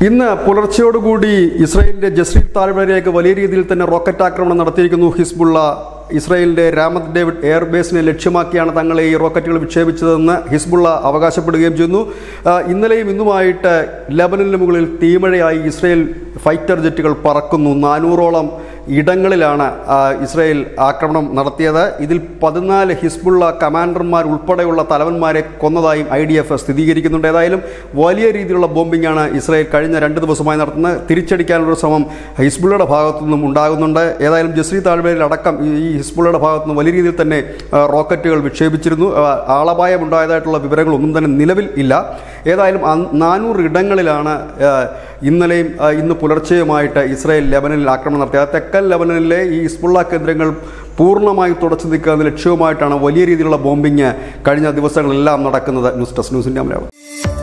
ഇന്ന് പുലർച്ചയോടുകൂടി ഇസ്രായേലിന്റെ ജസ്രീൽ താഴ്വരയിലേക്ക് വലിയ രീതിയിൽ തന്നെ റോക്കറ്റ് ആക്രമണം നടത്തിയിരിക്കുന്നു ഹിസ്ബുള്ള ഇസ്രായേലിന്റെ രാമത് ഡേവിഡ് എയർബേസിനെ ലക്ഷ്യമാക്കിയാണ് തങ്ങളെ ഈ റോക്കറ്റുകൾ വിക്ഷേപിച്ചതെന്ന് ഹിസ്ബുള്ള അവകാശപ്പെടുകയും ചെയ്യുന്നു ആ, ഇന്നലെയും ഇന്നുമായിട്ട് ലബനന് മുകളിൽ തീമഴയായി ഇസ്രായേൽ ഫൈറ്റർ ജെറ്റുകൾ പറക്കുന്നു നാനൂറോളം ഇടങ്ങളിലാണ് ആ, ഇസ്രായേൽ ആക്രമണം നടത്തിയത് ഇതിൽ പതിനാല് ഹിസ്ബുള്ള കമാൻഡർമാർ ഉൾപ്പെടെയുള്ള തലവന്മാരെ കൊന്നതായും ഐ ഡി എഫ് സ്ഥിരീകരിക്കുന്നുണ്ട് ഏതായാലും വലിയ രീതിയിലുള്ള ബോംബിംഗ് ആണ് ഇസ്രായേൽ കഴിഞ്ഞ രണ്ട് ദിവസമായി നടത്തുന്നത് തിരിച്ചടിക്കാനുള്ള ശ്രമം ഹിസ്ബുള്ളയുടെ ഭാഗത്തു നിന്നും ഉണ്ടാകുന്നുണ്ട് ഏതായാലും ജസ്രി താഴ്വരയിൽ അടക്കം ഈ ഈ ഹിസ്ബുള്ളയുടെ ഭാഗത്തു നിന്ന് വലിയ രീതിയിൽ തന്നെ ആ, റോക്കറ്റുകൾ വിക്ഷേപിച്ചിരുന്നു ആ, ആളപായം ഉണ്ടായതായിട്ടുള്ള വിവരങ്ങളൊന്നും തന്നെ നിലവിൽ ഇല്ല ഏതായാലും അ- നാനൂറ് ഇടങ്ങളിലാണ് ആ, ഇന്നലെയും ആ, ഇന്ന് പുലർച്ചെയുമായിട്ട് ഇസ്രായേൽ ലെബനനിൽ ആക്രമണം നടത്തിയത് തെക്കൻ ലെബനനിലെ ഈ ഹിസ്ബുള്ള കേന്ദ്രങ്ങൾ പൂർണ്ണമായും തുടച്ചു നീക്കുക എന്ന ലക്ഷ്യവുമായിട്ടാണ് വലിയ രീതിയിലുള്ള ബോംബിങ് കഴിഞ്ഞ ദിവസങ്ങളെല്ലാം നടക്കുന്നത് ന്യൂസ് ഡെസ്ക് ന്യൂസിൻ്റെ മലയാളം